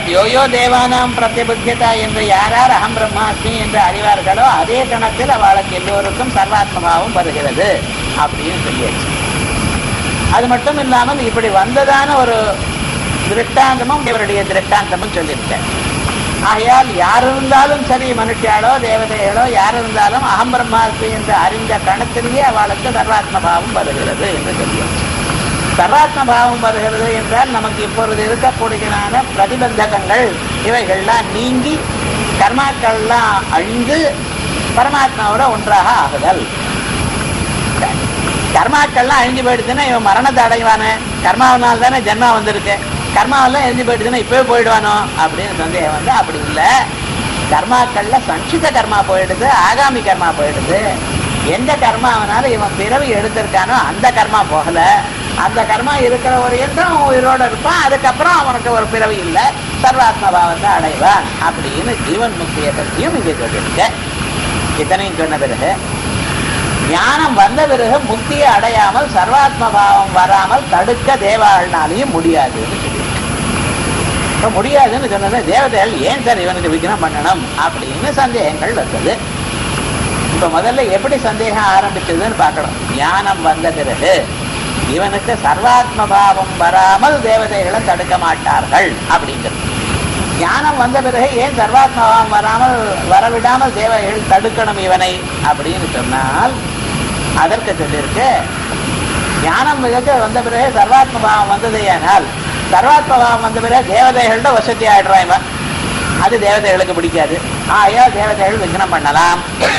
தத் யோயோ தேவானாம் பிரத்யபுத்தியதா என்று யார் யார் அகம் பிரம்மாஸ்மி என்று அறிவார்களோ அதே கணத்தில் அவளுக்கு எல்லோருக்கும் சர்வாத்மபாவம் வருகிறது அப்படின்னு சொல்லியாச்சு அது மட்டும் இல்லாமல் இப்படி வந்ததான ஒரு திருஷ்டாந்தமும் இவருடைய திருஷ்டாந்தமும் சொல்லியிருக்கேன் ஆகையால் யார் இருந்தாலும் சரி மனுஷியாளோ தேவதைகளோ யார் இருந்தாலும் அகம் பிரம்மாஸ்மி என்று அறிந்த கணத்திலேயே அவளுக்கு சர்வாத்ம பாவம் வருகிறது என்று சொல்லியாச்சு சர்வாத்ம பாவம் வருகிறது என்றால் நமக்கு இப்பொழுது இருக்கக்கூடியதான பிரதிபந்தகங்கள் இவைகள்லாம் நீங்கி கர்மாக்கள்லாம் அழிந்து பரமாத்மாவோட ஒன்றாக ஆகுதல் கர்மாக்கள்லாம் அழிஞ்சு போயிடுச்சுன்னா இவன் மரணத்தை அடைவானே கர்மாவனால் தானே ஜென்மா வந்திருக்கு கர்மாவெல்லாம் எரிஞ்சு போயிடுச்சுன்னா இப்பவே போயிடுவானோ அப்படின்னு சந்தேகம் வந்து அப்படி இல்லை கர்மாக்கள்ல சஞ்சித கர்மா போயிடுது ஆகாமி கர்மா போயிடுது எந்த கர்மாவனால இவன் பிறவி எடுத்திருக்கானோ அந்த கர்மா போகல அந்த கர்மா இருக்கிற ஒரு என்றும் உயிரோட இருப்பான் அதுக்கப்புறம் அவனுக்கு ஒரு பிறவி இல்லை சர்வாத்ம பாவத்தை அடைவான் அப்படின்னு ஜீவன் முக்தியை பற்றியும் இங்கே சொல்லியிருக்க இத்தனையும் சொன்ன பிறகு ஞானம் வந்த பிறகு முக்தியை அடையாமல் சர்வாத்ம பாவம் வராமல் தடுக்க தேவாள்னாலையும் முடியாதுன்னு சொல்லியிருக்க இப்ப முடியாதுன்னு சொன்னது தேவதைகள் ஏன் சார் இவனுக்கு விக்னம் பண்ணணும் அப்படின்னு சந்தேகங்கள் வந்தது இப்ப முதல்ல எப்படி சந்தேகம் ஆரம்பிச்சதுன்னு பார்க்கணும் ஞானம் வந்த பிறகு இவனுக்கு சர்வாத்ம பாவம் வராமல் தேவதைகளை தடுக்க மாட்டார்கள் அப்படிங்கிறது ஞானம் வந்த பிறகு ஏன் சர்வாத்ம பாவம் வராமல் வரவிடாமல் தேவதைகள் தடுக்கணும் இவனை அப்படின்னு சொன்னால் அதற்கு சொல்லியிருக்கு ஞானம் மிக வந்த பிறகு சர்வாத்ம பாவம் வந்ததேயானால் சர்வாத்ம பாவம் வந்த பிறகு தேவதைகளோட வசதி ஆயிடுறான் இவன் அது தேவதைகளுக்கு பிடிக்காது ஆயா தேவதைகள் விக்னம் பண்ணலாம்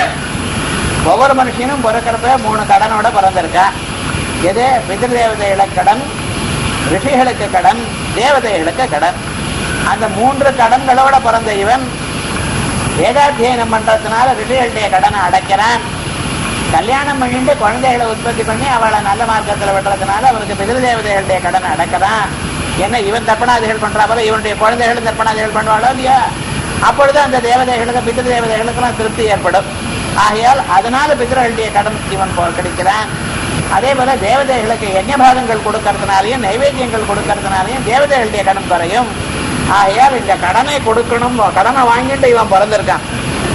ஒவ்வொரு மனுஷனும் பிறக்கிறப்ப மூணு கடனோட பிறந்திருக்கான் எது பிதிரு தேவதைகளுக்கு கடன் ரிஷிகளுக்கு கடன் தேவதைகளுக்கு கடன் அந்த மூன்று கடன்களோட பிறந்த இவன் வேதாத்தியனம் பண்றதுனால ரிஷிகளுடைய கடனை அடைக்கிறான் கல்யாணம் பண்ணிட்டு குழந்தைகளை உற்பத்தி பண்ணி அவளை நல்ல மார்க்கத்தில் விடுறதுனால அவருக்கு பிதிரு தேவதைகளுடைய கடனை அடக்கிறான் என்ன இவன் தர்ப்பணாதிகள் பண்றா போல இவனுடைய குழந்தைகளும் தர்ப்பணாதிகள் பண்ணுவாளோ இல்லையா அப்பொழுது அந்த தேவதைகளுக்கு பிதிரு தேவதைகளுக்கெல்லாம் திருப்தி ஏற்படும் ஆகையால் அதனால பிதிர்களுடைய கடன் இவன் போ- கிடைக்கிறான் அதே போல தேவதைகளுக்கு யஜ்ஞபாகங்கள் கொடுக்கறதுனாலையும் நைவேத்தியங்கள் கொடுக்கறதுனாலையும் தேவதைகளுடைய கடன் குறையும் ஆகையால் இந்த கடனை கொடுக்கணும் கடனை வாங்கிட்டு இவன் பிறந்திருக்கான்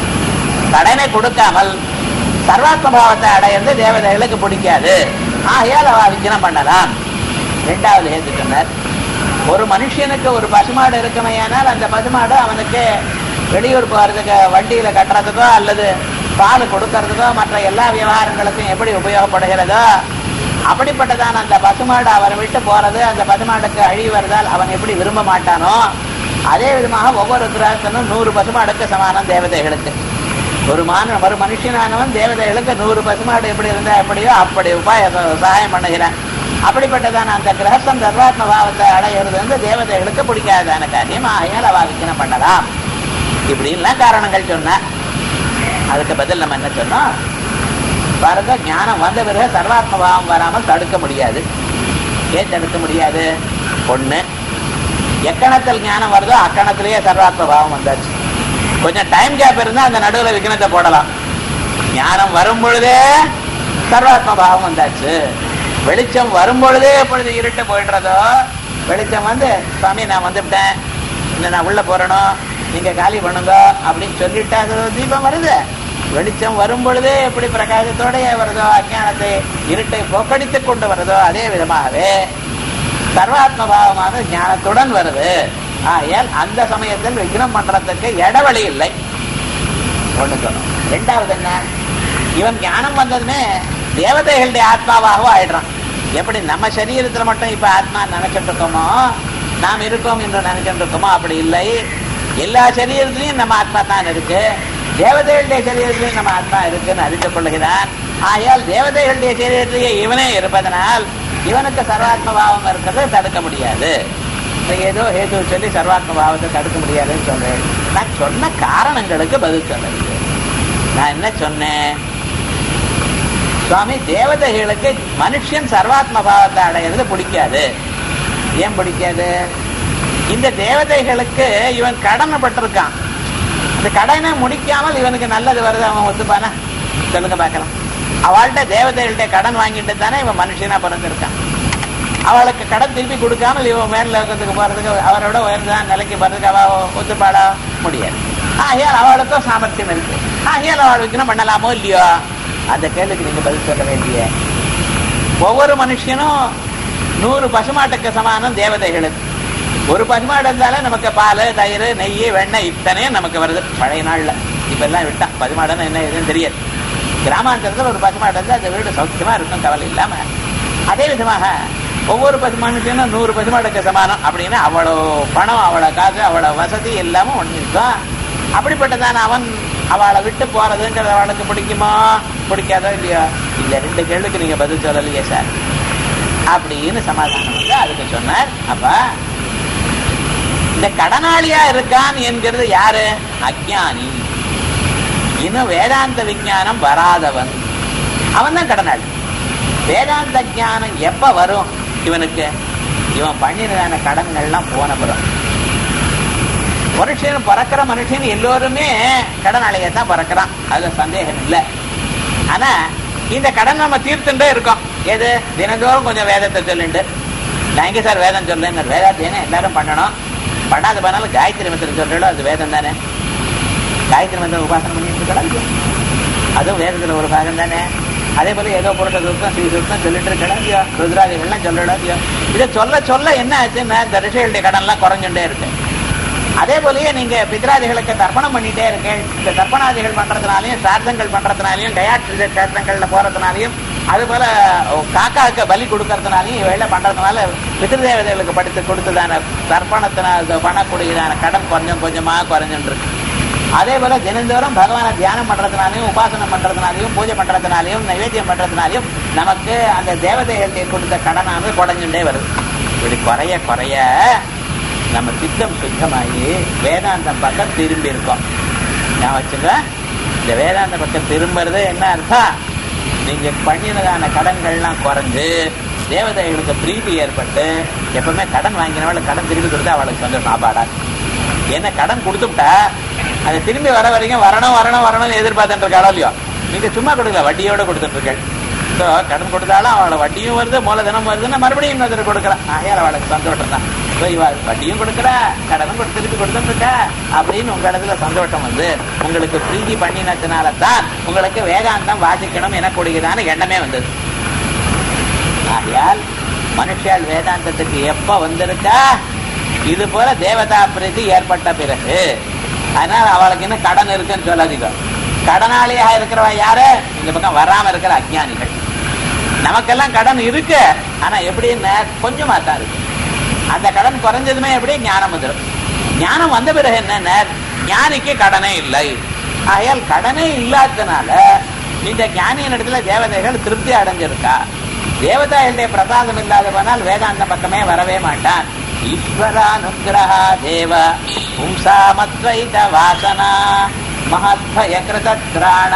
கடனை கொடுக்காமல் சர்வாத்ம பாவத்தை அடையிறது தேவதைகளுக்கு பிடிக்காது ஆகையால் அவ விஜயம் பண்ணலாம் ரெண்டாவது ஏத்து சொன்னார் ஒரு மனுஷனுக்கு ஒரு பசுமாடு இருக்குமையானால் அந்த பசுமாடு அவனுக்கு வெளியூர் போகிறதுக்கு வண்டியில கட்டுறதுக்கோ அல்லது பால் கொடுக்கறதுக்கோ மற்ற எல்லா விவகாரங்களுக்கும் எப்படி உபயோகப்படுகிறதோ அப்படிப்பட்டதான அந்த பசுமாடு அவரை விட்டு போறது அந்த பசுமாடுக்கு அழிவு வருதால் அவன் எப்படி விரும்ப மாட்டானோ அதே விதமாக ஒவ்வொரு கிரகத்திலும் நூறு பசுமாடுக்கு சமானம் தேவதைகளுக்கு ஒரு மான ஒரு மனுஷனானவன் தேவதைகளுக்கு நூறு பசுமாடு எப்படி இருந்தா எப்படியோ அப்படி உபாய சகாயம் பண்ணுகிறான் அப்படிப்பட்டதான அந்த கிரகஸ்தம் சர்வாத்ம பாவத்தை அடையிறது வந்து தேவதைகளுக்கு பிடிக்காதான காரியம் ஆகையால் அவ விக்கனம் பண்ணலாம் இப்படின்லாம் காரணங்கள் சொன்ன அதுக்கு பதில் நம்ம என்ன சொன்னோம் பாருங்க ஞானம் வந்த பிறகு சர்வாத்ம பாவம் வராமல் தடுக்க முடியாது ஏன் தடுக்க முடியாது ஒண்ணு எக்கணத்தில் ஞானம் வருதோ அக்கணத்திலேயே சர்வாத்ம பாவம் வந்தாச்சு கொஞ்சம் டைம் கேப் இருந்தா அந்த நடுவுல விக்னத்தை போடலாம் ஞானம் வரும் பொழுதே சர்வாத்ம பாவம் வந்தாச்சு வெளிச்சம் வரும் பொழுதே எப்பொழுது இருட்டு போயிடுறதோ வெளிச்சம் வந்து சுவாமி நான் வந்துவிட்டேன் இன்னும் நான் உள்ள போறணும் நீங்க காலி பண்ணுங்க அப்படின்னு சொல்லிட்டு அது தீபம் வருது வெளிச்சம் வரும் பொழுதே எப்படி பிரகாசத்தோடய வருதோ அஜானத்தை இருட்டை போக்கடித்துக் கொண்டு வருதோ அதே விதமாகவே சர்வாத்ம பாவமான ஞானத்துடன் வருது ஆகையால் அந்த சமயத்தில் விக்னம் பண்றதுக்கு இடவழி இல்லை ஒண்ணு சொன்னோம் ரெண்டாவது என்ன இவன் ஞானம் வந்ததுமே தேவதைகளுடைய ஆத்மாவாகவும் ஆயிடுறான் எப்படி நம்ம சரீரத்துல மட்டும் இப்ப ஆத்மா நினைச்சிட்டு இருக்கோமோ நாம் இருக்கோம் என்று நினைச்சிட்டு இருக்கோமோ அப்படி இல்லை எல்லா சரீரத்திலையும் நம்ம ஆத்மா தான் இருக்கு தேவதைகளுடைய சரீரத்திலையும் நம்ம ஆத்மா இருக்குன்னு அறிந்து கொள்ளுகிறான் ஆகையால் தேவதைகளுடைய சரீரத்திலேயே இவனே இருப்பதனால் இவனுக்கு சர்வாத்ம பாவம் இருக்கிறது தடுக்க முடியாது இது ஏதோ ஹேது சொல்லி சர்வாத்ம பாவத்தை தடுக்க முடியாதுன்னு சொல்றேன் நான் சொன்ன காரணங்களுக்கு பதில் சொல்லுங்க நான் என்ன சொன்னேன் சுவாமி தேவதைகளுக்கு மனுஷன் சர்வாத்ம பாவத்தை அடையிறது பிடிக்காது ஏன் பிடிக்காது இந்த தேவதைகளுக்கு இவன் கடமைப்பட்டிருக்கான் இந்த கடனை முடிக்காமல் இவனுக்கு நல்லது வருது அவன் ஒத்துப்பானா சொல்லுங்க பார்க்கலாம் அவள்கிட்ட தேவதைகள்ட்ட கடன் வாங்கிட்டு தானே இவன் மனுஷனா பிறந்திருக்கான் அவளுக்கு கடன் திருப்பி கொடுக்காமல் இவன் மேல இருக்கிறதுக்கு போறதுக்கு அவரோட உயர்ந்தான் நிலைக்கு போறதுக்கு அவ ஒத்துப்பாட முடியாது ஆகையால் அவளுக்கும் சாமர்த்தியம் இருக்கு ஆகையால் அவள் விக்னம் பண்ணலாமோ இல்லையோ அந்த கேள்விக்கு நீங்க பதில் சொல்ல வேண்டிய ஒவ்வொரு மனுஷனும் நூறு பசுமாட்டுக்கு சமானம் தேவதைகளுக்கு ஒரு பசுமாடு இருந்தாலே நமக்கு பால் தயிர் நெய் வெண்ணெய் இத்தனையும் நமக்கு வருது பழைய நாள்ல இப்ப எல்லாம் விட்டான் பசுமாடுன்னு என்ன எதுவும் தெரியாது கிராமாந்தரத்தில் ஒரு பசுமாடு இருந்தால் அந்த வீடு சௌக்கியமா இருக்கும் கவலை இல்லாம அதே விதமாக ஒவ்வொரு பசுமானுக்கும் நூறு பசுமாடுக்கு சமானம் அப்படின்னா அவ்வளோ பணம் அவ்வளோ காசு அவ்வளோ வசதி எல்லாமே ஒன்று இருக்கும் அப்படிப்பட்டதான அவன் அவளை விட்டு போறதுங்கிறது அவளுக்கு பிடிக்குமா பிடிக்காதோ இல்லையோ இந்த ரெண்டு கேள்விக்கு நீங்க பதில் சொல்லலையே சார் அப்படின்னு சமாதானம் வந்து அதுக்கு சொன்னார் அப்ப இந்த கடனாளியா இருக்கான் என்கிறது யாரு அஜ்ஞானி இன்னும் வேதாந்த விஞ்ஞானம் வராதவன் அவன் தான் கடனாளி வேதாந்த ஞானம் எப்ப வரும் இவனுக்கு இவன் பண்ணினதான கடன்கள்லாம் போன பிறகு மனுஷன் பிறக்கிற மனுஷன் எல்லோருமே கடனாளியை தான் பிறக்கிறான் அதுல சந்தேகம் இல்லை ஆனா இந்த கடன் நம்ம தீர்த்துட்டே இருக்கோம் எது தினந்தோறும் கொஞ்சம் வேதத்தை சொல்லிண்டு நான் எங்க சார் வேதம் சொல்லுங்க வேதத்தை ஏன்னா எல்லாரும் பண்ணணும் பண்ணாத பண்ணாலும் காயத்ரி மந்திரம் சொல்றோம் அது வேதம் தானே காயத்ரி மந்திரம் உபாசனம் பண்ணிட்டு இருக்கலாம் அதுவும் வேதத்துல ஒரு பாகம் தானே அதே போல ஏதோ புரட்ட சுத்தம் ஸ்ரீ சுத்தம் சொல்லிட்டு இருக்கலாம் இல்லையோ ருத்ராதிகள்லாம் சொல்லலாம் இல்லையோ இதை சொல்ல சொல்ல என்ன ஆச்சுன்னா இந்த ரிஷிகளுடைய கடன்லாம் குறைஞ்சுட்டே இருக்கு அதே போலயே நீங்க பித்ராதிகளுக்கு தர்ப்பணம் பண்ணிட்டே இருக்கேன் இந்த தர்ப்பணாதிகள் பண்றதுனாலையும் சார்த்தங்கள் பண்றதுனாலையும் கயாட்சி சார்த்தங்கள்ல போறதுனாலையும் அது போல காக்காவுக்கு பலி கொடுக்கறதுனாலையும் இவையில பண்றதுனால பித்ருதேவதைகளுக்கு படித்து கொடுத்ததான தர்ப்பணத்தினால் பண்ணக்கூடியதான கடன் கொஞ்சம் கொஞ்சமா குறைஞ்சுட்டு இருக்கு அதே போல தினந்தோறும் பகவானை தியானம் பண்றதுனாலையும் உபாசனம் பண்றதுனாலையும் பூஜை பண்றதுனாலையும் நைவேத்தியம் பண்றதுனாலையும் நமக்கு அந்த தேவதைகளுடைய கொடுத்த கடனானது குறைஞ்சுட்டே வருது இப்படி குறைய குறைய நம்ம சித்தம் சுத்தமாகி வேதாந்தம் பக்கம் திரும்பி இருக்கோம் நான் வச்சுங்க இந்த வேதாந்த பக்கம் திரும்புறது என்ன அர்த்தம் நீங்க பண்ணினதான கடன்கள்லாம் குறைஞ்சு தேவதைகளுக்கு பிரீதி ஏற்பட்டு எப்பவுமே கடன் வாங்கினவளுக்கு கடன் திரும்பி கொடுத்தா அவளுக்கு கொஞ்சம் சாப்பாடாது ஏன்னா கடன் கொடுத்துட்டா அது திரும்பி வர வரைக்கும் வரணும் வரணும் வரணும்னு எதிர்பார்த்துட்டு இருக்காளோ இல்லையோ நீங்க சும்மா கொடுக்கல வட்டியோட கொடுத்துட்டு இருக்கேன் ஸோ கடன் கொடுத்தாலும் அவளை வட்டியும் வருது மூலதனம் வருதுன்னா மறுபடியும் இன்னொருத்தர் கொடுக்கலாம் ஆகையால் அவளுக்கு சந்தோஷம் தான் ஸோ இவ வட்டியும் கொடுக்கல கடனும் கொடுத்து திருப்பி கொடுத்துட்டு இருக்கா அப்படின்னு உங்க இடத்துல சந்தோஷம் வந்து உங்களுக்கு பிரீதி பண்ணினதுனால தான் உங்களுக்கு வேதாந்தம் வாசிக்கணும் எனக்கூடியதான எண்ணமே வந்தது ஆகையால் மனுஷால் வேதாந்தத்துக்கு எப்ப வந்திருக்கா இது போல தேவதா பிரீதி ஏற்பட்ட பிறகு அதனால அவளுக்கு இன்னும் கடன் இருக்குன்னு சொல்லாதீங்க கடனாளியாக இருக்கிறவ யாரு இந்த பக்கம் வராம இருக்கிற அஜ்ஞானிகள் நமக்கெல்லாம் கடன் இருக்கு ஆனா எப்படின்னு கொஞ்சமா தான் இருக்கு அந்த கடன் குறைஞ்சதுமே எப்படி ஞானம் வந்துடும் ஞானம் வந்த பிறகு என்ன ஞானிக்கு கடனே இல்லை ஆகையால் கடனே இல்லாததுனால இந்த ஞானியின் இடத்துல தேவதைகள் திருப்தி அடைஞ்சிருக்கா தேவதைகளுடைய பிரசாதம் இல்லாத போனால் வேதாந்த பக்கமே வரவே மாட்டான் ஈஸ்வரானுகிரகா தேவ பும்சாமத்வைத வாசனா மகத்வய கிருதத்ராண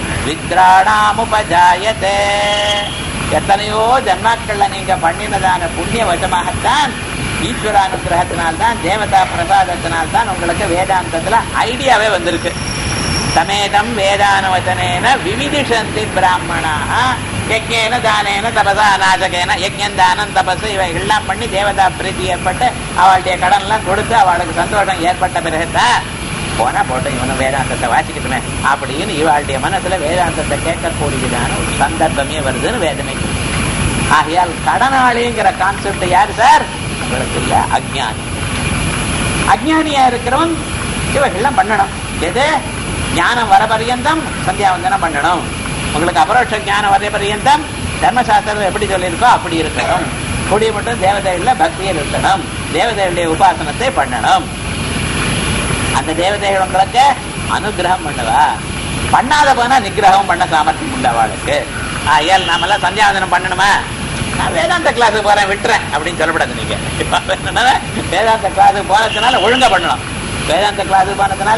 வித்ராணாமுபஜாயதே எத்தனையோ ஜன்மாக்கள்ல நீங்க பண்ணினதான புண்ணிய வசமாகத்தான் ஈஸ்வரானுகிரகத்தினால்தான் தேவதா பிரசாதத்தினால்தான் உங்களுக்கு வேதாந்தத்துல ஐடியாவே வந்திருக்கு சமேதம் வேதானவச்சனேன விவிதிஷந்தி பிராமணாக யஜ்ஞேன தானேன தபசா நாசகேன யஜ்ஞம் தானம் தபசு இவைகள்லாம் பண்ணி தேவதா பிரீத்தி ஏற்பட்டு அவளுடைய கடன்லாம் கொடுத்து அவளுக்கு சந்தோஷம் ஏற்பட்ட பிறகுதான் போனா போட்டோம் இவனும் வேதாந்தத்தை வாசிக்கட்டுமே அப்படின்னு இவாளுடைய மனசுல வேதாந்தத்தை கேட்கக்கூடியதான ஒரு சந்தர்ப்பமே வருதுன்னு வேதனை ஆகையால் கடனாளிங்கிற கான்செப்ட் யாரு சார் உங்களுக்கு இல்ல அஜ்ஞானி அஜ்ஞானியா இருக்கிறவன் இவைகள்லாம் பண்ணணும் எது ஞானம் வர பரியந்தம் சந்தியாவந்தனம் பண்ணணும் உங்களுக்கு அபரோட்ச ஞானம் வர பரியந்தம் தர்மசாஸ்திரம் எப்படி சொல்லியிருக்கோ அப்படி இருக்கணும் கூடிய மட்டும் தேவதைகள்ல பக்தியில் இருக்கணும் தேவதைகளுடைய உபாசனத்தை பண்ணணும் அந்த தேவதைகள் உங்களுக்கு அனுகிரகம் பண்ணுவா பண்ணாத போனா நிகிரகம் பண்ண சாமர்த்தியம் உண்டு அவளுக்கு ஆயால் நாமெல்லாம் சந்தியாவந்தனம் பண்ணணுமா நான் வேதாந்த கிளாஸுக்கு போறேன் விட்டுறேன் அப்படின்னு சொல்லக்கூடாது நீங்க இப்ப என்னன்னா, வேதாந்த கிளாஸுக்கு போனதுனால ஒழுங்கா பண்ணணும் வேதாந்த கிளாஸுக்கு போனதுனால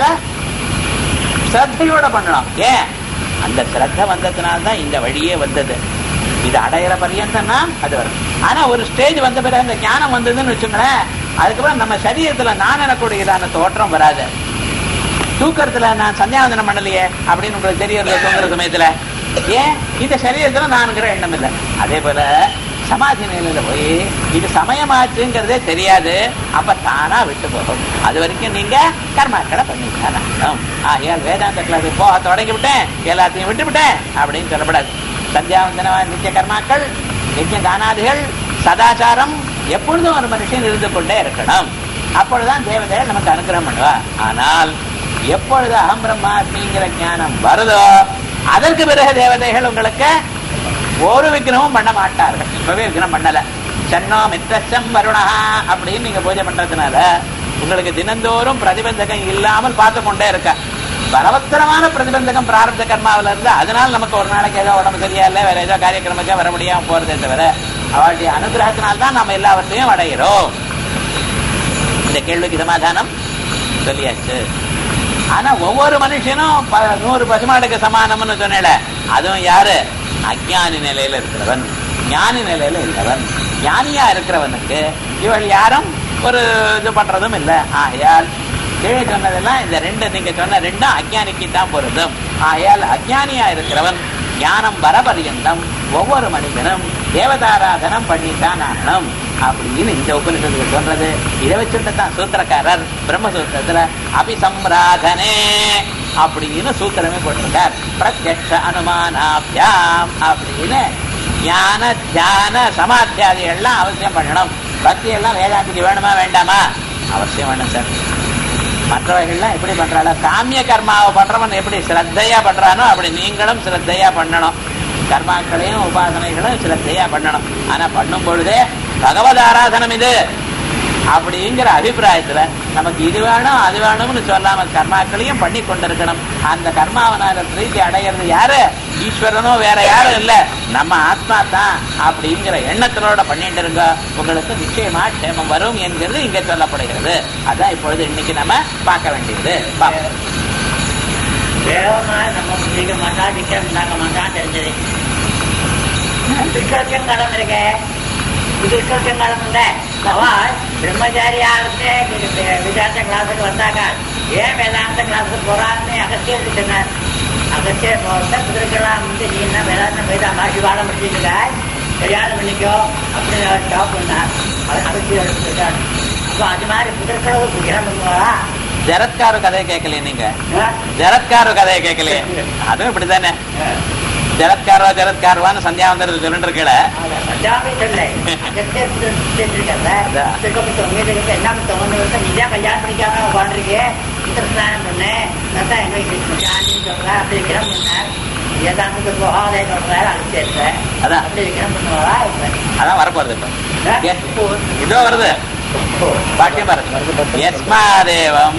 ஸ்ரத்தையோட பண்ணணும் ஏன் அந்த ஸ்ரத்த வந்ததுனால தான் இந்த வழியே வந்தது இது அடையிற பரியந்தம்னா அது வரும் ஆனா ஒரு ஸ்டேஜ் வந்த பிறகு அந்த ஞானம் வந்ததுன்னு வச்சுங்களேன் அதுக்கப்புறம் நம்ம சரீரத்துல நான் எனக்கூடியதான தோற்றம் வராது தூக்கத்துல நான் சந்தியாவந்தனம் பண்ணலையே அப்படின்னு உங்களுக்கு தெரியறது தூங்குற சமயத்துல ஏன் இந்த சரீரத்துல நான்கிற எண்ணம் இல்லை அதே போல சமாதி நிலையில போய் இது சமயமாச்சுங்கிறதே தெரியாது அப்ப தானா விட்டு போகும் அது வரைக்கும் நீங்க கர்மாக்களை பண்ணிக்கலாம் ஆகையால் வேதாந்த கிளாஸ் போக தொடங்கி விட்டேன் எல்லாத்தையும் விட்டு விட்டேன் அப்படின்னு சொல்லப்படாது சந்தியாவந்தன நித்திய கர்மாக்கள் நித்திய தானாதிகள் சதாச்சாரம் எப்பொழுதும் ஒரு மனுஷன் இருந்து கொண்டே இருக்கணும் அப்பொழுதுதான் தேவதைகள் நமக்கு அனுகிரகம் பண்ணுவா ஆனால் எப்பொழுது அகம் பிரம்மாஸ்மிங்கிற ஞானம் வருதோ அதற்கு பிறகு தேவதைகள் உங்களுக்கு ஒரு விக்கிரமும் பண்ண மாட்டார்கள் இப்பவே விக்கிரம் பண்ணல சென்னோ மித்தச்சம் வருணா அப்படின்னு நீங்க பூஜை பண்றதுனால உங்களுக்கு தினந்தோறும் பிரதிபந்தகம் இல்லாமல் பார்த்து கொண்டே இருக்க பலவத்தரமான பிரதிபந்தகம் பிராரப்த கர்மாவில இருந்து அதனால நமக்கு ஒரு நாளைக்கு ஏதோ உடம்பு சரியா இல்லை வேற ஏதோ காரியக்கிரமக்கா வர முடியாம போறதே தவிர அவளுடைய அனுகிரகத்தினால்தான் நம்ம எல்லாவற்றையும் அடைகிறோம் இந்த கேள்விக்கு சமாதானம் சொல்லியாச்சு ஆனா ஒவ்வொரு மனுஷனும் ப- நூறு பசுமாடுக்கு சமானம்னு சொன்னேல அதுவும் யாரு அஜ்ஞானி நிலையில இருக்கிறவன் ஞானி நிலையில இல்லவன் ஞானியா இருக்கிறவனுக்கு இவள் யாரும் ஒரு இது பண்றதும் இல்லை ஆகையால் கீழே சொன்னதெல்லாம் இந்த ரெண்டு நீங்க சொன்ன ரெண்டும் அஜ்ஞானிக்கு தான் பொருந்தும் ஆகையால் அஜ்ஞானியா இருக்கிறவன் ஞானம் வரபரியந்தம் ஒவ்வொரு மனிதனும் தேவதாராதனம் பண்ணித்தான் ஆகணும் அப்படின்னு இந்த உபனிஷத்துக்கு சொல்றது இதை வச்சுட்டு தான் சூத்திரக்காரர் பிரம்மசூத்திரத்துல அபிசம்ராதனே அப்படின்னு சூத்திரமே போட்டிருக்கார் பிரத்யக்ஷ அனுமானாபியாம் அப்படின்னு ஞான தியான சமாத்தியாதிகள்லாம் அவசியம் பண்ணணும் பக்தி எல்லாம் வேதாந்திக்கு வேணுமா வேண்டாமா அவசியம் வேணும் சார் மற்றவர்கள்லாம் எப்படி பண்றாளோ காமிய கர்மாவை பண்றவன் எப்படி சிரத்தையா பண்றானோ அப்படி நீங்களும் சிரத்தையா பண்ணணும் கர்மாக்களையும் உபாசனைகளும் சிரத்தையா பண்ணணும் ஆனா பண்ணும் பொழுதே பகவத் ஆராதனம் இது அப்படிங்கிற அபிப்பிராயத்துல நமக்கு இது வேணும் அது வேணும்னு சொல்லாம கர்மாக்களையும் பண்ணி கொண்டிருக்கணும் அந்த கர்மாவனால பிரீத்தி அடையிறது யாரு ஈஸ்வரனோ வேற யாரும் இல்ல நம்ம ஆத்மா தான் அப்படிங்கிற எண்ணத்தினோட பண்ணிட்டு இருங்க உங்களுக்கு நிச்சயமா க்ஷேமம் வரும் என்கிறது இங்க சொல்லப்படுகிறது அதான் இப்பொழுது இன்னைக்கு நம்ம பார்க்க வேண்டியது பார்ப்போம். வேகமா நம்ம பிடிக்க மாட்டான் நிக்க நாக்க மாட்டான் தெரிஞ்சது திருக்கலக்கம் காலம் இருக்க திருக்கலக்கம் காலம் இல்ல அவன் பிரம்மச்சாரியா இருந்து விசாந்த கிளாஸுக்கு வந்தாங்க ஏன் வேதாந்த கிளாஸுக்கு போறான்னு அகத்தியர் சொன்னார் அகத்தியர் போறத குதிரைக்கெல்லாம் வந்து நீ என்ன வேதாந்தம் வேதாமா வாழ முடிச்சுங்க கல்யாணம் பண்ணிக்கோ அப்படின்னு அவர் ஸ்டாப் பண்ணார் அவர் அகத்தியர் சொல்லிட்டார் அப்போ அது மாதிரி குதிரைக்களவு கல்யாணம் பண்ணுவாரா ஜரத்காரு கதையை கேட்கலையே நீங்க ஜரத்காரு கதையை கேட்கலையே அதுவும் இப்படித்தானே ஜரத்காரோ ஜரத்காரவான்னு சந்தியாவந்தரத்து சொல்லிட்டு இருக்கல பஞ்சாபி சொல்லை அகத்தியர் கேட்டிருக்கல அதான். திருக்கப்புத்தம் மீது என்ன தோணுது நீதான் கல்யாணம் பண்ணிக்காம உட்காந்துருக்கு இத்தனை ஸ்நானம் பண்ணு அதான் எங்களுக்கு சாந்தின்னு சொல்றேன் அப்படி விக்ரம் பண்ணார் ஏதாந்து போகாதே சொல்றாரு அனுப்பிச்சிருக்கேன் அதான். அப்படி விக்ரம் பண்ணுவாரா இப்ப அதான் வரப்போறது இப்ப ஏ- இதோ வருது பாக்கியம் பாருங்க யஸ்மாதேவம்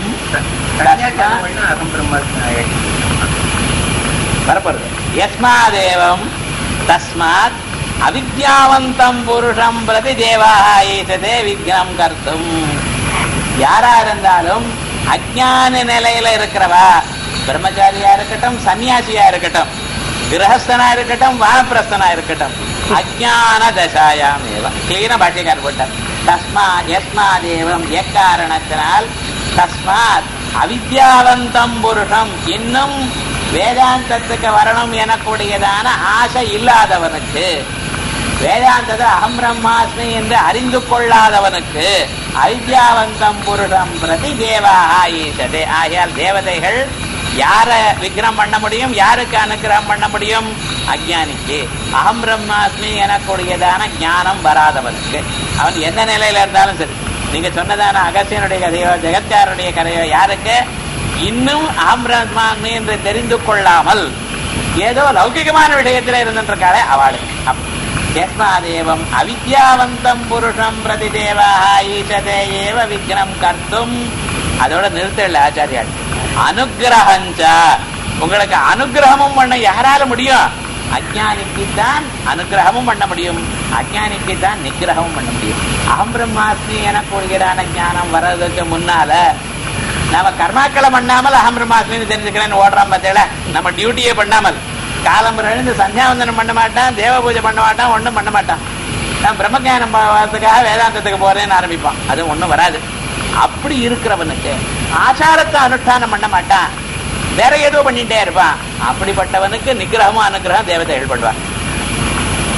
வரப்போறது யஸ்மாதேவம் தஸ்மாத் அவித்யாவந்தம் புருஷம் பிரதி தேவாயேசதே விக்னம் கர்த்தும் யாரா இருந்தாலும் அஜ்ஞான நிலையில இருக்கிறவா பிரம்மச்சாரியா இருக்கட்டும் சன்னியாசியா இருக்கட்டும் கிரகஸ்தனா இருக்கட்டும் வானப்பிரஸ்தனா இருக்கட்டும் அஜ்ஞான தசாயாம் ஏவம் கிளீன பாட்டியக்கார் போட்டார் தஸ்மா யஸ்மாதேவம் எக்காரணத்தினால் தஸ்மாத் அவித்யாவந்தம் புருஷம் இன்னும் வேதாந்தத்துக்கு வரணும் எனக்கூடியதான ஆசை இல்லாதவனுக்கு வேதாந்தத்தை அகம் பிரம்மாஸ்மி என்று அறிந்து கொள்ளாதவனுக்கு அவித்யாவந்தம் புருஷம் பிரதி தேவாக ஈசதே ஆகையால் தேவதைகள் யார விக்கிரம் பண்ண முடியும் யாருக்கு அனுகிரகம் பண்ண முடியும் அஜ்ஞானிக்கு அகம் பிரம்மாஸ்மி எனக்கூடியதான ஞானம் வராதவனுக்கு அவன் எந்த நிலையில இருந்தாலும் சரி நீங்க சொன்னதான அகசியனுடைய கதையோ ஜெகத்யாருடைய கதையோ யாருக்கு இன்னும் அகம் பிரம்மாஸ்மி என்று தெரிந்து கொள்ளாமல் ஏதோ லௌகிகமான விஷயத்துல இருந்துருக்காளே அவளுக்கு அப்ப யஸ்மாதேவம் அவித்யாவந்தம் புருஷம் பிரதி தேவாக ஈசதே ஏவ விக்னம் கர்த்தும் அதோட நிறுத்தல ஆச்சாரியாள் அனுகிரகஞ்ச உங்களுக்கு அனுகிரகமும் பண்ண யாரால முடியும் அஜானிக்கு தான் அனுகிரகமும் பண்ண முடியும் அஜானிக்கு தான் நிகிரகமும் பண்ண முடியும் அகம் பிரம்மாஸ்மி எனக்கூடியதான ஞானம் வர்றதுக்கு முன்னால நாம கர்மாக்களை பண்ணாமல் அகம் பிரம்மாஸ்மின்னு தெரிஞ்சுக்கிறேன்னு ஓடுறான் பார்த்தேல நம்ம டியூட்டியே பண்ணாமல் காலம் எழுந்து சந்தியாவந்தனம் பண்ண மாட்டான் தேவ பூஜை பண்ண மாட்டான் ஒண்ணும் பண்ண மாட்டான் நான் பிரம்மஜானம் பார்க்கறதுக்காக வேதாந்தத்துக்கு போறேன்னு ஆரம்பிப்பான் அது ஒண்ணும் வராது அப்படி இருக்கிறவனுக்கு ஆச்சாரத்தை அனுஷ்டானம் பண்ண மாட்டான் வேற ஏதோ பண்ணிட்டே இருப்பான் அப்படிப்பட்டவனுக்கு நிகிரகமும் அனுகிரகம் தேவதைகள் பண்ணுவான்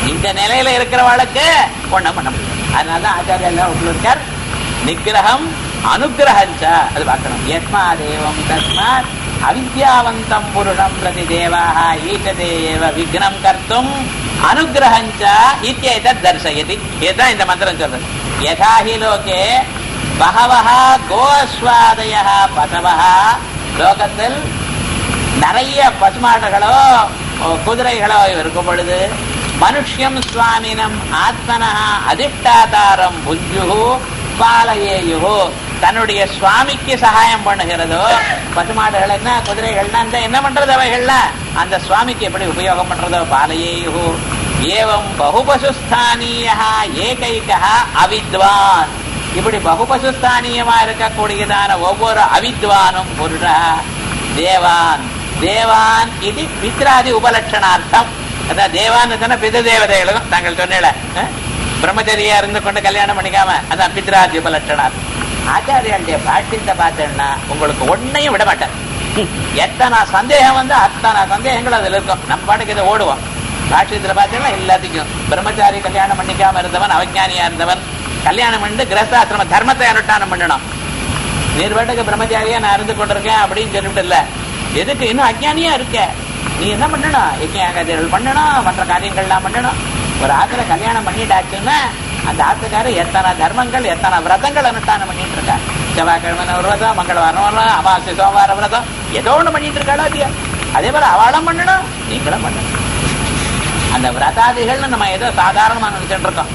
இந்த நிலையில இருக்கிறவளுக்கு ஒண்ணும் பண்ண முடியும் அதனாலதான் ஆச்சாரியா எல்லாம் இருக்கார் நிகிரகம் அனுகிரகஞ்ச அது பார்க்கணும் யஸ்மாதேவம் தஸ்மாத் அவித்யாவந்தம் புருஷம் பிரதி தேவாக ஈட்டதே ஏவ விக்னம் கர்த்தும் அனுகிரகஞ்ச இத்தியேதத் தர்சயதி இதுதான் இந்த மந்திரம் சொல்றது யதா ஹி லோகே பகவஹ கோஸ்வாதய பசவஹ லோகத்தில் நிறைய பசுமாடுகளோ குதிரைகளோ இருக்கும் பொழுது மனுஷ்யம் சுவாமினம் ஆத்மனா அதிஷ்டாதாரம் புஞ்சு பாலையேயு தன்னுடைய சுவாமிக்கு சகாயம் பண்ணுகிறதோ பசுமாடுகள் என்ன குதிரைகள்னா அந்த என்ன பண்றது அவைகள்ல அந்த சுவாமிக்கு எப்படி உபயோகம் பண்றதோ பாலையேயு ஏவம் பகுபசுஸ்தானீய ஏகைக அவித்வான் இப்படி பகுபசுஸ்தானியமா இருக்கக்கூடியதான ஒவ்வொரு அவித்வானும் புருஷா தேவான் தேவான் இது பித்ராதி உபலட்சணார்த்தம் அதான் தேவான்னு சொன்ன பித தேவதைகளும் தாங்கள் சொன்னேல பிரம்மச்சரியா இருந்து கொண்டு கல்யாணம் பண்ணிக்காம அதான் பித்ராதி உபலட்சணார்த்தம் ஆச்சாரியாளுடைய பாட்டியத்தை பார்த்தேன்னா உங்களுக்கு ஒன்னையும் விட மாட்டேன் எத்தனை சந்தேகம் வந்து அத்தனை சந்தேகங்கள் அதுல இருக்கும் நம்ம பாட்டுக்கு இதை ஓடுவோம் பாஷ்யத்துல பார்த்தீங்கன்னா எல்லாத்துக்கும் பிரம்மச்சாரி கல்யாணம் பண்ணிக்காம இருந்தவன் அவஜானியா இருந்தவன் கல்யாணம் பண்ணிட்டு கிரஸ்தாசிரம தர்மத்தை அனுஷ்டானம் பண்ணணும் நீர் பாட்டுக்கு பிரம்மச்சாரியா நான் இருந்து கொண்டிருக்கேன் அப்படின்னு சொல்லிட்டு இல்ல எதுக்கு இன்னும் அஜ்ஞானியா இருக்க நீ என்ன பண்ணணும் யஜ்யாகாதிகள் பண்ணணும் மற்ற காரியங்கள்லாம் பண்ணணும் ஒரு ஆத்துல கல்யாணம் பண்ணிட்டாச்சுன்னா அந்த ஆத்துக்காரர் எத்தனை தர்மங்கள் எத்தனை விரதங்கள் அனுஷ்டானம் பண்ணிட்டு இருக்கா செவ்வாய்க்கிழமை ஒரு விரதம் மங்களவாரம் விரதம் அமாவாசை சோமவார விரதம் ஏதோ ஒண்ணு பண்ணிட்டு இருக்காளோ இல்லையா அதே போல அவளும் பண்ணணும் நீங்களும் பண்ணணும் அந்த விரதாதிகள்னு நம்ம ஏதோ சாதாரணமா நினைச்சுட்டு இருக்கோம்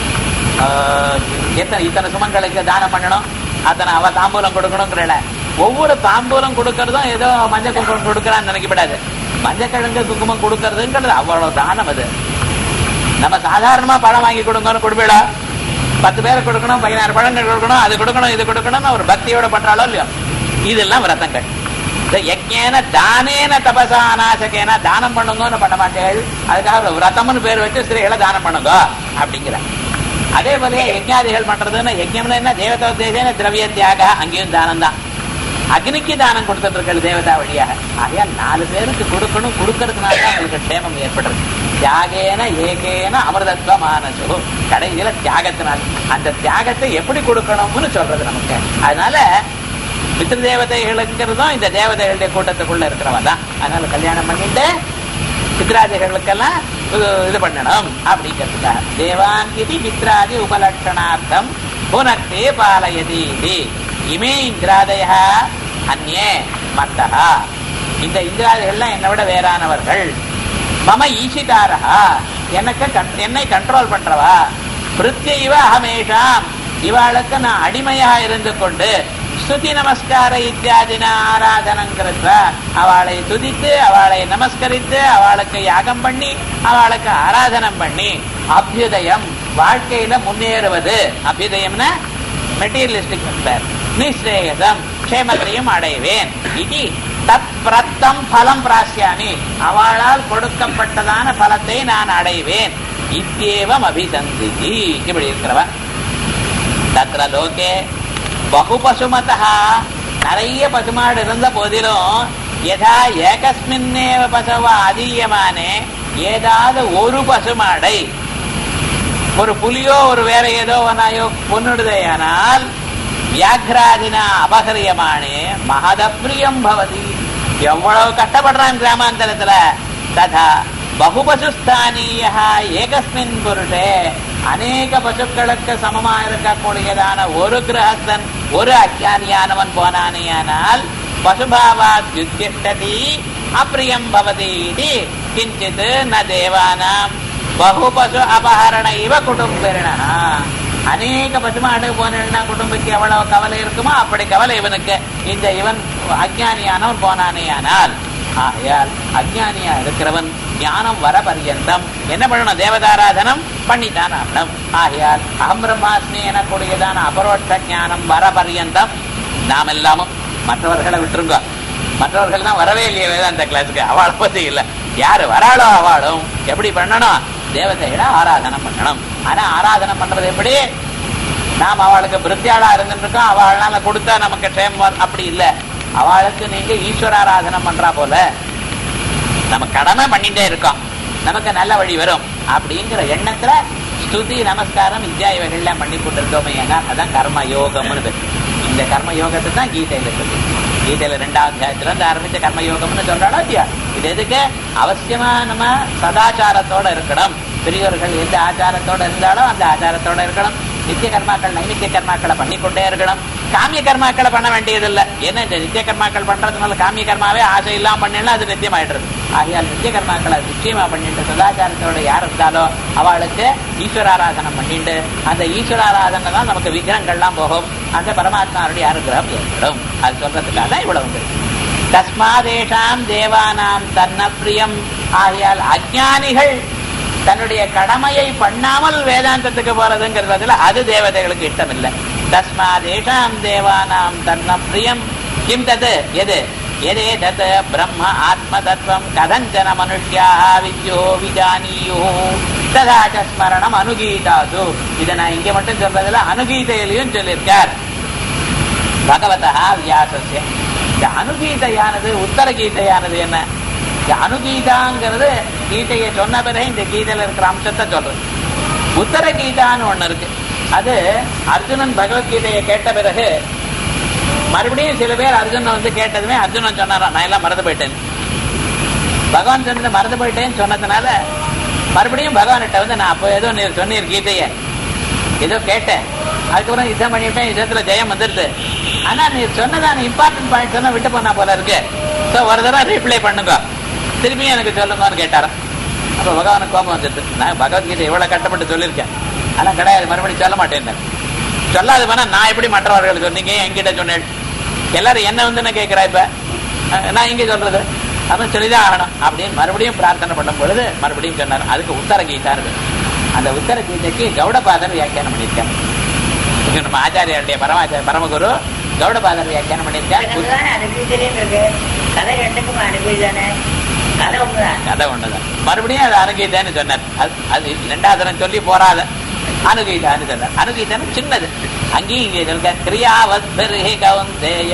ஆஹ் எத்தனை இத்தனை சுமங்களுக்கு தானம் பண்ணணும் அத்தனை அவ தாம்பூலம் கொடுக்கணுங்கிறல ஒவ்வொரு தாம்பூலம் கொடுக்கறதும் ஏதோ மஞ்சள் குங்குமம் கொடுக்கறான்னு நினைக்கப்படாது மஞ்சள் கிழங்கு குங்குமம் கொடுக்கறதுங்கிறது அவ்வளவு தானம் அது நம்ம சாதாரணமா பழம் வாங்கி கொடுங்கன்னு கொடுப்பீடா பத்து பேருக்கு கொடுக்கணும் பதினாறு பழங்கள் கொடுக்கணும் அது கொடுக்கணும் இது கொடுக்கணும்னு ஒரு பக்தியோட பண்றாளோ இல்லையோ இதெல்லாம் விரதங்கள் இந்த யஜ்ஞேன தானேன தபசா அநாசகேன தானம் பண்ணுங்கன்னு பண்ண மாட்டேள் அதுக்காக ஒரு விரதம்னு பேர் வச்சு ஸ்திரீகளை தானம் பண்ணுங்க அப்படிங்கிற அதே போல யஜ்ஞாதிகள் பண்றதுன்னா யஜ்ஞம்னா என்ன தேவதோத்தேசன திரவிய தியாக அங்கேயும் தானம் தான் அக்னிக்கு தானம் கொடுத்துட்டு இருக்கிற தேவதா வழியாக ஆகையா நாலு பேருக்கு கொடுக்கணும் கொடுக்கறதுனால தான் உங்களுக்கு க்ஷேமம் ஏற்படுறது தியாகேன ஏகேன அமிர்தத்வமானசு கடைசியில தியாகத்தினால் அந்த தியாகத்தை எப்படி கொடுக்கணும்னு சொல்றது நமக்கு அதனால பித்ரு தேவதைகளுங்கிறதும் இந்த தேவதைகளுடைய கூட்டத்துக்குள்ள இருக்கிறவன் தான் அதனால கல்யாணம் பண்ணிட்டு பித்ராதிகளுக்கெல்லாம் இது- இது பண்ணணும் அப்படிங்கிறதுக்காக தேவான் இது பித்ராதி உபலட்சணார்த்தம் புனக்தே பாலயதி இது இமே இந்திராதய அந்நே மத்தா இந்த இந்திராதிகள்லாம் என்னை விட வேறானவர்கள் மம ஈசிதாரா எனக்கு கண்- என்னை கண்ட்ரோல் பண்றவா பிருத்தியைவ அகமேஷாம் இவாளுக்கு நான் அடிமையா இருந்து கொண்டு ஸ்துதி நமஸ்கார இத்தியாதின ஆராதனங்கிறத அவளை துதித்து அவளை நமஸ்கரித்து அவளுக்கு யாகம் பண்ணி அவளுக்கு ஆராதனம் பண்ணி அபியுதயம் வாழ்க்கையில முன்னேறுவது அபியுதயம்னா மெட்டீரியலிஸ்டிக் பேர் நிஸ்ரேயசம் க்ஷேமத்தையும் அடைவேன் இது தத் பிரத்தம் பலம் பிராசியாமி அவளால் கொடுக்கப்பட்டதான பலத்தை நான் அடைவேன் இத்தியேவம் அபிசந்திதி இப்படி இருக்கிறவன் தத்ர லோகே பகு பசுமதா நிறைய பசுமாடு இருந்த போதிலும் யதா ஏகஸ்மின்னேவ பசவ அதீயமானே ஏதாவது ஒரு பசுமாடை ஒரு புலியோ ஒரு வேற ஏதோ ஒன்னாயோ கொன்னுடுதையானால் வியாக்ராதினா அபகரியமானே மகதப்பிரியம் பவதி எவ்வளவு கஷ்டப்படுறான் கிராமாந்தரத்துல ததா பகுபசுஸ்தானீய ஏகஸ்மின் புருஷே அநேக பசுக்களுக்கு சமமா இருக்கக்கூடியதான ஒரு கிரகஸ்தன் ஒரு அஜானியானவன் போனானேயானால் பசுபாவாத் யுத்திஷ்டதி அப்பிரியம் பவதி இது கிஞ்சித் ந தேவானாம் பகு பசு அபகரண இவ குடும்பிரணா அநேக பசுமாடு போனா குடும்பத்துக்கு எவ்வளவு கவலை இருக்குமோ அப்படி கவலை இவனுக்கு இந்த இவன் அஜானியானவன் போனானே ஆனால் ஆகையால் அஜானியா இருக்கிறவன் ஞானம் வர பரியந்தம் என்ன பண்ணணும் தேவதாராதனம் பண்ணித்தான் ஆகணும் ஆகையால் அகம் பிரம்மாஸ்மி எனக்கூடியதான அபரோட்ச ஞானம் வர பரியந்தம் நாம் எல்லாமும் மற்றவர்களை விட்டுருங்க மற்றவர்கள் தான் வரவே இல்லையே வேதாந்த கிளாஸுக்கு அவளை பத்தி இல்ல யாரு வராளோ அவளும் எப்படி பண்ணணும் தேவதைகளை ஆராதனை பண்ணணும் ஆனா ஆராதனை பண்றது எப்படி நாம் அவளுக்கு பிரித்தியாளா இருந்துருக்கோம் அவளால கொடுத்தா நமக்கு க்ஷேமம் வரும். அப்படி இல்ல அவளுக்கு நீங்க ஈஸ்வர ஆராதனை பண்றா போல நம்ம கடமை பண்ணிட்டே இருக்கோம் நமக்கு நல்ல வழி வரும் அப்படிங்கிற எண்ணத்துல ஸ்துதி நமஸ்காரம் வித்யா இவைகள்லாம் பண்ணி கொண்டிருந்தோமே ஏன்னா அதான் கர்ம யோகம்னு பேர் இந்த கர்ம யோகத்தை தான் கீதையில சொல்லி கீதையில ரெண்டாவது அத்தியாயத்துல இருந்து ஆரம்பிச்ச கர்ம யோகம்னு சொல்றாலும் இல்லையா இது எதுக்கு அவசியமா நம்ம சதாச்சாரத்தோட இருக்கணும் பெரியவர்கள் எந்த ஆச்சாரத்தோட இருந்தாலும் அந்த ஆச்சாரத்தோட இருக்கணும் நித்திய கர்மாக்கள் நைமித்திய கர்மாக்களை பண்ணிக்கொண்டே இருக்கணும் காமிய கர்மாக்களை பண்ண வேண்டியதில்லை ஏன்னா இந்த நித்திய கர்மாக்கள் பண்றதுனால காமிய கர்மாவே ஆசை இல்லாம பண்ணினா அது நித்தியமாயிடுறது ஆகையால் நித்திய கர்மாக்களை நிச்சயமா பண்ணிட்டு சதாச்சாரத்தோட யார் இருந்தாலோ அவளுக்கு ஈஸ்வராராதனம் பண்ணிட்டு அந்த ஈஸ்வராராதனை தான் நமக்கு விக்கிரங்கள்லாம் போகும் அந்த பரமாத்மாவுடைய அனுகிரகம் ஏற்படும் அது சொல்றதுக்காக தான் இவ்வளவு வந்து தஸ்மாதேஷாம் தேவானாம் தன்ன பிரியம் ஆகையால் அஜானிகள் தன்னுடைய கடமையை பண்ணாமல் வேதாந்தத்துக்கு போறதுங்கிறதுல அது தேவதைகளுக்கு இஷ்டம் இல்லை தஸ்மாதேஷாம் தேவானாம் தன்ன பிரியம் கிம் தது எது எதே தத் பிரம்ம ஆத்ம தத்துவம் கதஞ்சன மனுஷ்யாக வித்யோ விஜானியோ ததாச்ச ஸ்மரணம் அனுகீதாது இதை நான் இங்க மட்டும் சொல்றதுல அனுகீதையிலையும் சொல்லியிருக்கார் பகவதா வியாசஸ்ய இந்த அனுகீதையானது உத்தர கீதையானது என்ன இந்த அனுகீதாங்கிறது கீதையை சொன்ன பிறகு இந்த கீதையில இருக்கிற அம்சத்தை சொல்றது உத்தர கீதான்னு ஒண்ணு இருக்கு அது அர்ஜுனன் பகவத்கீதையை கேட்ட பிறகு மறுபடியும் சில பேர் அர்ஜுனன் வந்து கேட்டதுமே அர்ஜுனன் சொன்னாராம் நான் எல்லாம் மறந்து போயிட்டேன் பகவான் சொன்னது மறந்து போயிட்டேன்னு சொன்னதுனால மறுபடியும் பகவான்கிட்ட வந்து நான் அப்போ ஏதோ நீர் சொன்னீர் கீதையை ஏதோ கேட்டேன் அதுக்கப்புறம் யுத்தம் பண்ணிவிட்டேன் யுத்தத்துல ஜெயம் வந்துருது ஆனா நீர் சொன்னதான இம்பார்ட்டன்ட் பாயிண்ட் சொன்னா விட்டு போனா போல இருக்கு சோ ஒரு தடவை ரீப்ளை பண்ணுங்க திருப்பியும் எனக்கு சொல்லுங்கன்னு கேட்டாராம் அப்ப பகவானுக்கு கோபம் வந்துட்டு நான் பகவத்கீதை எவ்வளவு கட்டப்பட்டு சொல்லியிருக்கேன் ஆனா கிடையாது மறுபடியும் சொல்ல மாட்டேன் சொல்லாது போனா நான் எப்படி மற்றவர்களுக்கு சொன்னீங்க என்கிட்ட சொன்னேன் எல்லாரும் என்ன வந்து என்ன கேட்கிறா இப்ப அஹ் நான் இங்க சொல்றது அவன் சொல்லிதான் ஆகணும் அப்படின்னு மறுபடியும் பிரார்த்தனை பண்ணும் பொழுது மறுபடியும் சொன்னார் அதுக்கு உத்தர கீதா இருக்கு அந்த உத்தர கீதைக்கு கௌடபாதர் வியாக்கியானம் பண்ணியிருக்காரு இது நம்ம ஆச்சாரியாருடைய பரமாச்சாரிய பரமகுரு கௌடபாதர் வியாக்கியானம் பண்ணியிருக்கார் அதுதான் அனுபவிச்சதேன்னு இருக்கு கதை ரெண்டுக்கும் அனுபவிதானே கதை ஒண்ணுதான் கதை ஒண்ணுதான் மறுபடியும் அது அனுகீதான்னு சொன்னார் அது- அது ரெண்டாவது தரம் சொல்லி போறாத அனுகீதான்னு சொன்னார் அனுகீதான்னு சின்னது அங்கேயும் இங்கே இருக்க கிரியாவத் பிர்ஹி கௌந்தேய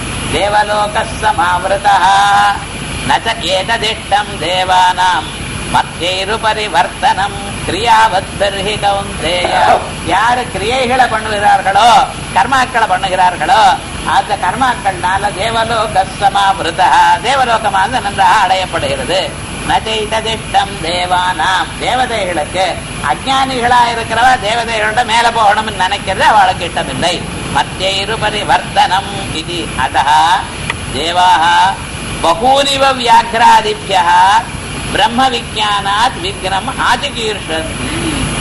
தேவலோக சமாவிரதா நச்ச ஏததிஷ்டம் தேவானாம் மத்தியேரு பரிவர்த்தனம் கிரியாவத் பிர்ஹி கௌந்தேய யாரு கிரியைகளை பண்ணுகிறார்களோ கர்மாக்களை பண்ணுகிறார்களோ அந்த கர்மாக்கள்னால தேவலோக சமாவிரதா தேவலோகமானது நன்றாக அடையப்படுகிறது நச்சைததிஷ்டம் தேவானாம் தேவதைகளுக்கு அஜானிகளா இருக்கிறவா தேவதைகளோட மேல போகணும்னு நினைக்கிறது அவளுக்கு இஷ்டமில்லை மத்தியிரு பரிவர்த்தனம் இது அத தேவாக பகூனிவ வியாக்கிராதிபிய பிரம்ம விஜானாத் விக்னம் ஆதிகீர்ஷந்தி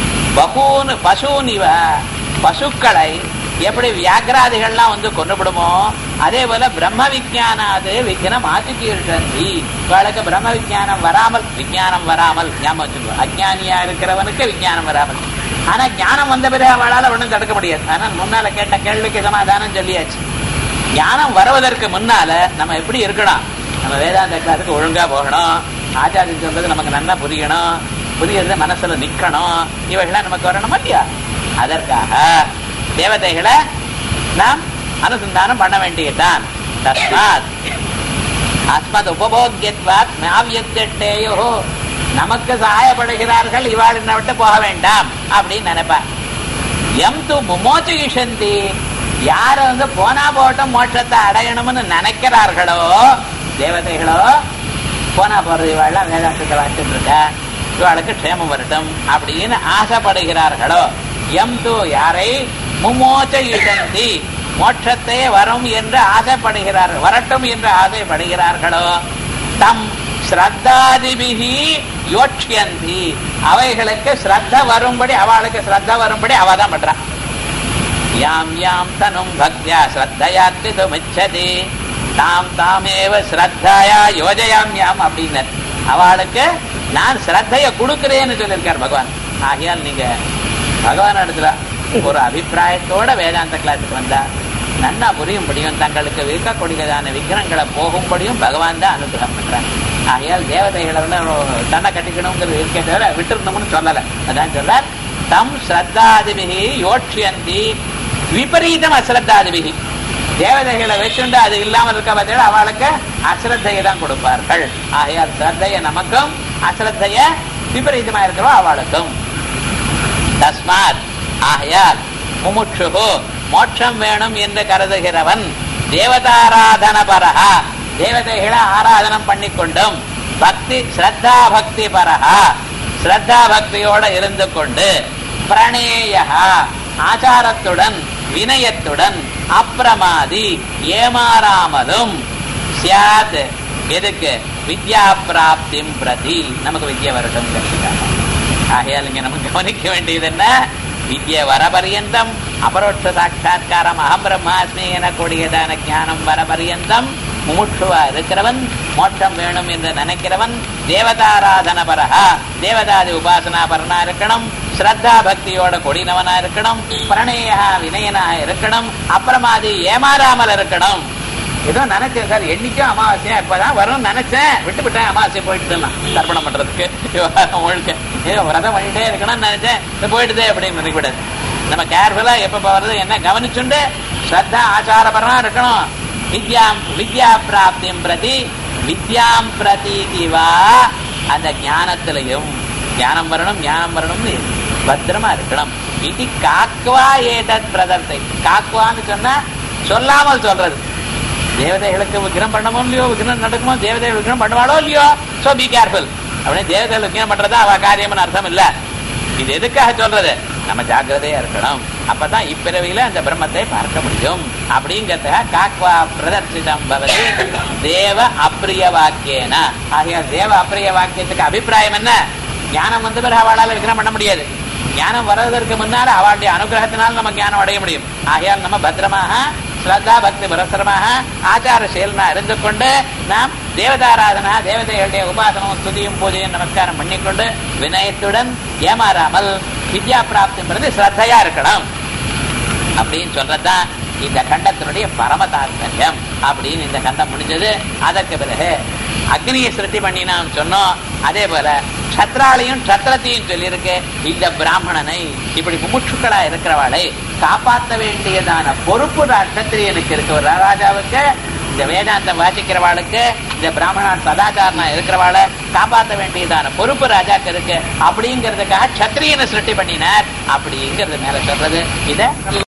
பகூன் பசூனிவ பசுக்களை எப்படி வியாக்கிராதிகள்லாம் வந்து கொண்டுபிடுமோ அதே போல பிரம்ம விஜானாது விக்னம் ஆதிகீர்ஷந்தி இவளுக்கு பிரம்ம விஜானம் வராமல் விஜானம் வராமல் ஞாபகம் வச்சுக்கோ அஜானியா இருக்கிறவனுக்கு விஜானம் வராமல் ஆனா ஞானம் வந்த பிறகு அவளால ஒண்ணும் தடுக்க முடியாது ஆனா முன்னால கேட்ட கேள்விக்கு சமாதானம் சொல்லியாச்சு ஞானம் வருவதற்கு முன்னால நம்ம எப்படி இருக்கணும் நம்ம வேதாந்த கிளாஸுக்கு ஒழுங்கா போகணும் ஆச்சாரியன் சொல்றது நமக்கு நல்லா புரியணும் புரியறது மனசுல நிக்கணும் இவைகளாம் நமக்கு வரணும் இல்லையா அதற்காக தேவதைகளை நாம் அனுசந்தானம் பண்ண வேண்டியதுதான் தஸ்மாத் அஸ்மத் உபபோக்கியத்வாத் நாவியத்தேயோ நமக்கு சகாயப்படுகிறார்கள் இவாள் என்னை விட்டு போக வேண்டாம் அப்படின்னு நினைப்பார் எம் து முமோச்சுகிஷந்தி யார வந்து போனா போட்டும் மோட்சத்தை அடையணும்னு நினைக்கிறார்களோ தேவதைகளோ போனா போறது இவாள்லாம் வேதாந்தத்தை வாசிட்டு இருக்க இவாளுக்கு க்ஷேமம் வரட்டும் அப்படின்னு ஆசைப்படுகிறார்களோ எம் து யாரை முமோச்சயிஷந்தி மோட்சத்தை வரும் என்று ஆசைப்படுகிறார்கள் வரட்டும் என்று ஆசைப்படுகிறார்களோ தம் ஸ்ரத்தாதிபிகி யோட்சியந்தி அவைகளுக்கு ஸ்ரத்த வரும்படி அவளுக்கு ஸ்ரத்த வரும்படி அவ தான் பண்றா யாம் யாம் தனும் பக்தியா ஸ்ரத்தையாத்திதுமிச்சதி தாம் தாமேவ ஸ்ரத்தாயா யோஜயாம் யாம் அப்படின்னார் அவளுக்கு நான் ஸ்ரத்தைய கொடுக்கிறேன்னு சொல்லியிருக்கார் பகவான் ஆகையால் நீங்க பகவான் இடத்துல ஒரு அபிப்பிராயத்தோட வேதாந்த கிளாஸுக்கு வந்தா நன்னா புரியும்படியும் தங்களுக்கு இருக்கக்கூடியதான விக்கிரங்களை போகும்படியும் பகவான் தான் அனுகிரகம் பண்றாங்க ஆகையால் தேவதைகளை வந்து தன்னை கட்டிக்கணுங்கிறது இருக்கே தவிர விட்டுருந்தோம்னு சொல்லல அதான் சொல்றார் தம் ஸ்ரத்தாதிபிகி யோட்சியந்தி விபரீதம் அஸ்ரத்தாதிபிகி தேவதைகளை வச்சுண்டு அது இல்லாமல் இருக்க பார்த்தீங்கன்னா அவளுக்கு அஸ்ரத்தையை தான் கொடுப்பார்கள் ஆகையால் ஸ்ரத்தைய நமக்கும் அஸ்ரத்தைய விபரீதமா இருக்கிறவா அவளுக்கும் தஸ்மாத் ஆகையால் முமுட்சு மோட்சம் வேணும் என்று கருதுகிறவன் தேவதாராதன பரஹா தேவதைகளை ஆராதனம் பண்ணிக்கொண்டும் பக்தி ஸ்ரத்தா பக்தி பரஹா ஸ்ரத்தா பக்தியோட இருந்து கொண்டு பிரணேய ஆச்சாரத்துடன் வினயத்துடன் அப்பிரமாதி ஏமாறாமலும் சியாத் எதுக்கு வித்யா பிராப்திம் பிரதி நமக்கு வித்யா வரட்டும் கற்றுக்காங்க ஆகையால் இங்க நமக்கு கவனிக்க வேண்டியது என்ன வித்ய வரபரியந்தம் அபரோட்ச சாட்சா்காரம் அகம் பிரம்மாஸ்மி எனக்கூடியதான ஞானம் வரபரியந்தம் முமுட்சுவா இருக்கிறவன் மோட்சம் வேணும் என்று நினைக்கிறவன் தேவதாராதன பரஹா தேவதாதி உபாசனா பரனா இருக்கணும் ஸ்ரத்தா பக்தியோட கொடினவனா இருக்கணும் பிரணயா வினயனா இருக்கணும் அப்புறமாதி ஏமாறாமல் இருக்கணும் ஏதோ நினைச்சேன் சார் என்னைக்கும் அமாவாசையா இப்பதான் வரும் நினைச்சேன் விட்டு விட்டேன் அமாவாசை போயிட்டு தர்ப்பணம் பண்றதுக்கு விவகாரம் முழுக்க ஏதோ விரதம் பண்ணிட்டே இருக்கணும்னு நினைச்சேன் இது போயிடுதே அப்படின்னு நினைக்கூடாது நம்ம கேர்ஃபுல்லா எப்ப வருது என்ன கவனிச்சுண்டு ஸ்ரத்தா ஆச்சாரபரமா இருக்கணும் வித்யாம் வித்யா பிராப்தியும் பிரதி வித்யாம் பிரதீதிவா அந்த ஞானத்திலையும் ஞானம் வரணும் ஞானம் வரணும்னு பத்திரமா இருக்கணும் இது காக்குவா ஏதத் பிரதர்த்தை காக்குவான்னு சொன்னா சொல்லாமல் சொல்றது தேவதைகளுக்கு விக்ரம் பண்ணமோ இல்லையோ விக்ரம் நடக்குமோ தேவதைகள் விக்ரம் பண்ணுவாளோ இல்லையோ சோ பி கேர்ஃபுல் அப்படின்னு தேவதைகள் விக்ரம் பண்றதா அவ காரியம்னு அர்த்தம் இல்ல இது எதுக்காக சொல்றது நம்ம ஜாக்கிரதையா இருக்கணும் அப்பதான் இப்பிறவியில அந்த பிரம்மத்தை பார்க்க முடியும் அப்படிங்கறதுக்காக காக்வா பிரதர்சிதம் பவதி தேவ அப்பிரிய வாக்கியன ஆகையால் தேவ அப்பிரிய வாக்கியத்துக்கு அபிப்பிராயம் என்ன ஞானம் வந்த பிறகு அவளால விக்ரம் பண்ண முடியாது ஞானம் வர்றதற்கு முன்னால அவளுடைய அனுகிரகத்தினால் நம்ம ஞானம் அடைய முடியும் ஆகையால் நம்ம பத்திரமாக ஸ்ரத்தா பக்தி புரஸ்தரமாக ஆச்சார செயல்னா இருந்து கொண்டு நாம் தேவதாராதனா தேவதைகளுடைய உபாசனம் துதியும் பூஜையும் நமஸ்காரம் பண்ணிக்கொண்டு வினயத்துடன் ஏமாறாமல் வித்யா பிராப்திங்கிறது ஸ்ரத்தையா இருக்கணும் அப்படின்னு சொல்றதுதான் இந்த கண்டத்தினுடைய பரம தாத்பரியம் அப்படின்னு இந்த கண்டம் முடிஞ்சது அதற்கு பிறகு அக்னியை சிருஷ்டி பண்ணி நாம் சொன்னோம் அதே போல சத்ராலையும் சத்திரத்தையும் சொல்லியிருக்கு இந்த பிராமணனை இப்படி முமுட்சுக்களா இருக்கிறவாளை காப்பாற்ற வேண்டியதான பொறுப்பு நட்சத்திரியனுக்கு இருக்கு ஒரு ராஜாவுக்கு இந்த வேதாந்தம் வாசிக்கிறவாளுக்கு இந்த பிராமணன் சதாச்சாரனா இருக்கிறவாளை காப்பாற்ற வேண்டியதான பொறுப்பு ராஜாக்கு இருக்கு அப்படிங்கிறதுக்காக சத்திரியனை சிருஷ்டி பண்ணினார் அப்படிங்கிறது மேல சொல்றது இத